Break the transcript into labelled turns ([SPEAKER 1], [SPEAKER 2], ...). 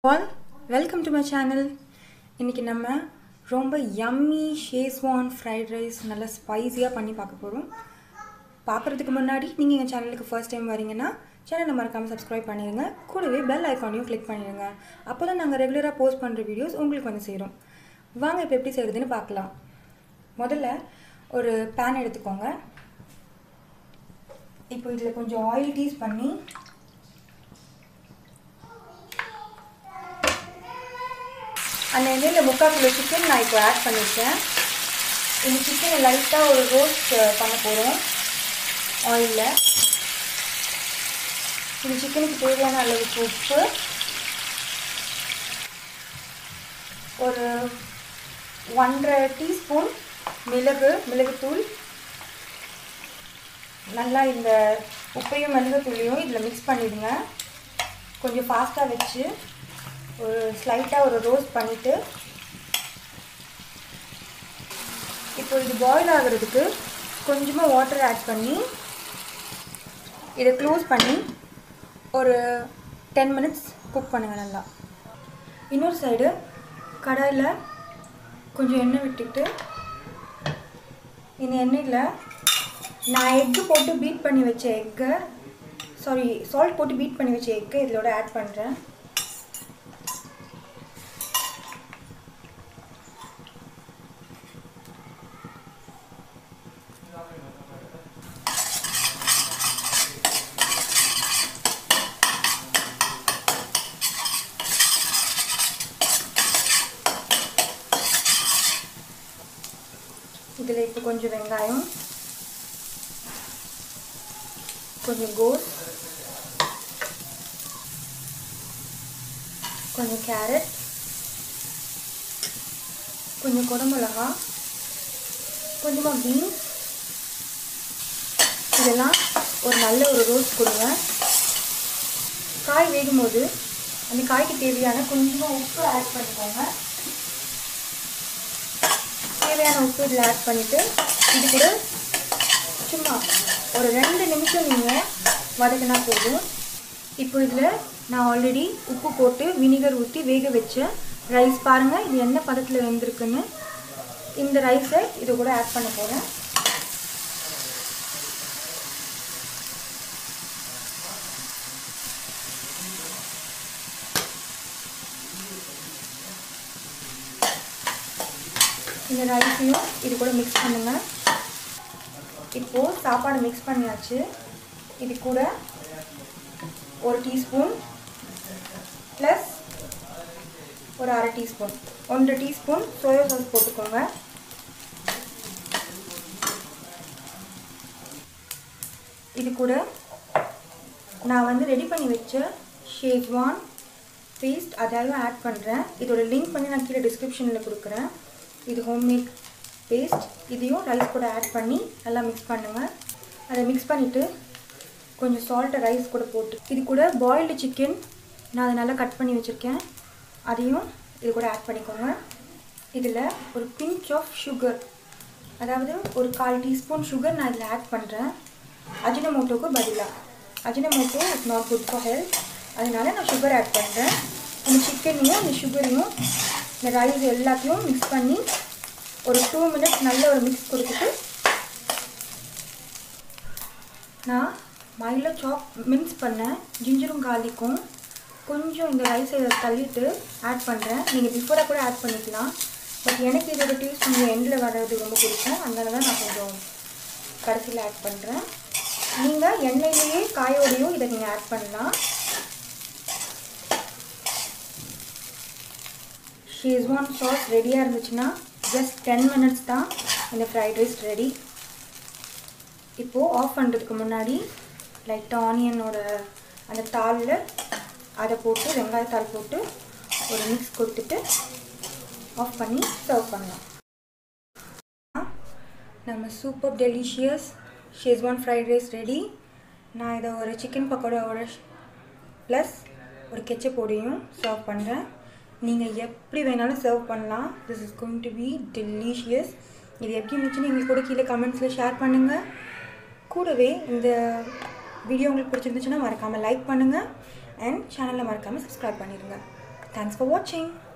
[SPEAKER 1] all welcome to my channel இன்றைக்கி நம்ம ரொம்ப யம்மி ஷேஸ்வான் ஃப்ரைட் ரைஸ் நல்லா ஸ்பைஸியாக பண்ணி பார்க்க போகிறோம் பார்க்குறதுக்கு முன்னாடி நீங்கள் எங்கள் சேனலுக்கு ஃபர்ஸ்ட் டைம் வரீங்கன்னா சேனலை மறக்காமல் சப்ஸ்கிரைப் பண்ணிடுங்க கூடவே பெல் ஐக்கானையும் கிளிக் பண்ணிடுங்க அப்போ தான் நாங்கள் ரெகுலராக போஸ்ட் பண்ணுற வீடியோஸ் உங்களுக்கு வந்து சேரும் வாங்க இப்போ எப்படி செய்கிறதுன்னு பார்க்கலாம் முதல்ல ஒரு பேன் எடுத்துக்கோங்க இப்போ இதில் கொஞ்சம் ஆயில் டீஸ் பண்ணி அந்த எண்ணெயில் முக்கால் கிலோ சிக்கன் நான் இப்போ ஆட் பண்ணியிருக்கேன் இந்த சிக்கனை லைட்டாக ஒரு ரோஸ்ட் பண்ண போகிறோம் ஆயிலில் இந்த சிக்கனுக்கு தேவையான அளவுக்கு உப்பு ஒரு ஒன்றரை டீஸ்பூன் மிளகு மிளகுத்தூள் நல்லா இந்த உப்பையும் மிளகுத்தூளையும் இதில் மிக்ஸ் பண்ணிடுங்க கொஞ்சம் ஃபாஸ்ட்டாக வச்சு ஒரு ஸ்லைட்டாக ஒரு ரோஸ்ட் பண்ணிவிட்டு இப்போ இது பாயில் ஆகிறதுக்கு கொஞ்சமாக வாட்டர் ஆட் பண்ணி இதை க்ளோஸ் பண்ணி ஒரு டென் மினிட்ஸ் குக் பண்ணுங்கள் நல்லா இன்னொரு சைடு கடாயில் கொஞ்சம் எண்ணெய் விட்டுட்டு இந்த எண்ணெயில் நான் எக்கு போட்டு பீட் பண்ணி வச்ச எக்கை சாரி சால்ட் போட்டு பீட் பண்ணி வச்ச எக்கை இதோட ஆட் பண்ணுறேன் இதில் இப்போ கொஞ்சம் வெங்காயம் கொஞ்சம் கோஸ் கொஞ்சம் கேரட் கொஞ்சம் குடமிளகா கொஞ்சமாக பீன்ஸ் இதெல்லாம் ஒரு நல்ல ஒரு ரோஸ்ட் கொடுங்க காய் வேகும்போது அந்த காய்க்கு தேவையான கொஞ்சமாக உப்பு ஆட் பண்ணிக்கோங்க தேவையான உப்பு இதில் ஆட் பண்ணிவிட்டு இது கூட சும்மா ஒரு ரெண்டு நிமிஷம் நீங்கள் வதக்கினா போதும் இப்போ இதில் நான் ஆல்ரெடி உப்பு போட்டு வினிகர் ஊற்றி வேக வச்ச ரைஸ் பாருங்கள் இது என்ன பதத்தில் வெந்திருக்குன்னு இந்த ரைஸை இது கூட ஆட் பண்ண போகிறேன் இந்த ரைஸையும் இது கூட மிக்ஸ் பண்ணுங்கள் இப்போது சாப்பாடு மிக்ஸ் பண்ணியாச்சு இது கூட ஒரு டீஸ்பூன் ப்ளஸ் ஒரு அரை டீஸ்பூன் ஒன்றரை டீஸ்பூன் சோயா சாஸ் போட்டுக்கோங்க இது கூட நான் வந்து ரெடி பண்ணி வச்ச ஷேஜ்வான் பேஸ்ட் அதாவது ஆட் பண்ணுறேன் இதோட லிங்க் பண்ணி நான் கீழே டிஸ்கிரிப்ஷனில் கொடுக்குறேன் இது ஹோம்மேட் பேஸ்ட் இதையும் ரைஸ் கூட ஆட் பண்ணி நல்லா மிக்ஸ் பண்ணுங்கள் அதை மிக்ஸ் பண்ணிவிட்டு கொஞ்சம் சால்ட்டை ரைஸ் கூட போட்டு இது கூட பாயில்டு சிக்கன் நான் அதை நல்லா கட் பண்ணி வச்சுருக்கேன் அதையும் இது கூட ஆட் பண்ணிக்கோங்க இதில் ஒரு பிஞ்ச் ஆஃப் சுகர் அதாவது ஒரு கால் டீஸ்பூன் சுகர் நான் இதில் ஆட் பண்ணுறேன் அஜினமோட்டோக்கு பதிலாக Ajinomoto is not good for health அதனால நான் சுகர் ஆட் பண்ணுறேன் இந்த சிக்கனையும் இந்த சுகரையும் இந்த ரைஸ் எல்லாத்தையும் மிக்ஸ் பண்ணி ஒரு டூ மினிட்ஸ் நல்ல ஒரு மிக்ஸ் கொடுத்துட்டு நான் மயில சாப் மின்ஸ் பண்ணேன் ஜிஞ்சரும் கார்லிக்கும் கொஞ்சம் இந்த ரைஸை தள்ளிட்டு ஆட் பண்ணுறேன் நீங்கள் பிஃபோராக கூட ஆட் பண்ணிக்கலாம் பட் எனக்கு இதோட டேஸ்ட் கொஞ்சம் எண்டில் வர்றது ரொம்ப பிடிக்கும் அதனால தான் நான் கொஞ்சம் கடைசியில் ஆட் பண்ணுறேன் நீங்கள் எண்ணெயிலேயே காயோடையும் இதை நீங்கள் ஆட் பண்ணலாம் ஷேஸ்வான் சாஸ் ரெடியாக இருந்துச்சுன்னா ஜஸ்ட் டென் மினிட்ஸ் தான் இந்த ஃப்ரைட் ரைஸ் ரெடி இப்போது ஆஃப் பண்ணுறதுக்கு முன்னாடி லைட்டாக ஆனியனோட அந்த தாளில் அதை போட்டு வெங்காயத்தாள் போட்டு ஒரு மிக்ஸ் கொடுத்துட்டு ஆஃப் பண்ணி சர்வ் பண்ணலாம் நம்ம super delicious schezwan fried rice ready நான் இதை ஒரு சிக்கன் பக்கோடாவோட ப்ளஸ் ஒரு கெச்சப்பொடியும் சர்வ் பண்ணுறேன் நீங்கள் எப்படி வேணாலும் சர்வ் பண்ணலாம் this is going to be delicious இது எப்படி இருந்துச்சுன்னு எங்களுக்கு கூட கீழே கமெண்ட்ஸில் ஷேர் பண்ணுங்கள் கூடவே இந்த வீடியோ உங்களுக்கு பிடிச்சிருந்துச்சுன்னா மறக்காமல் லைக் பண்ணுங்கள் அண்ட் சேனலை மறக்காமல் சப்ஸ்கிரைப் பண்ணிடுங்க தேங்க்ஸ் ஃபார் வாட்சிங்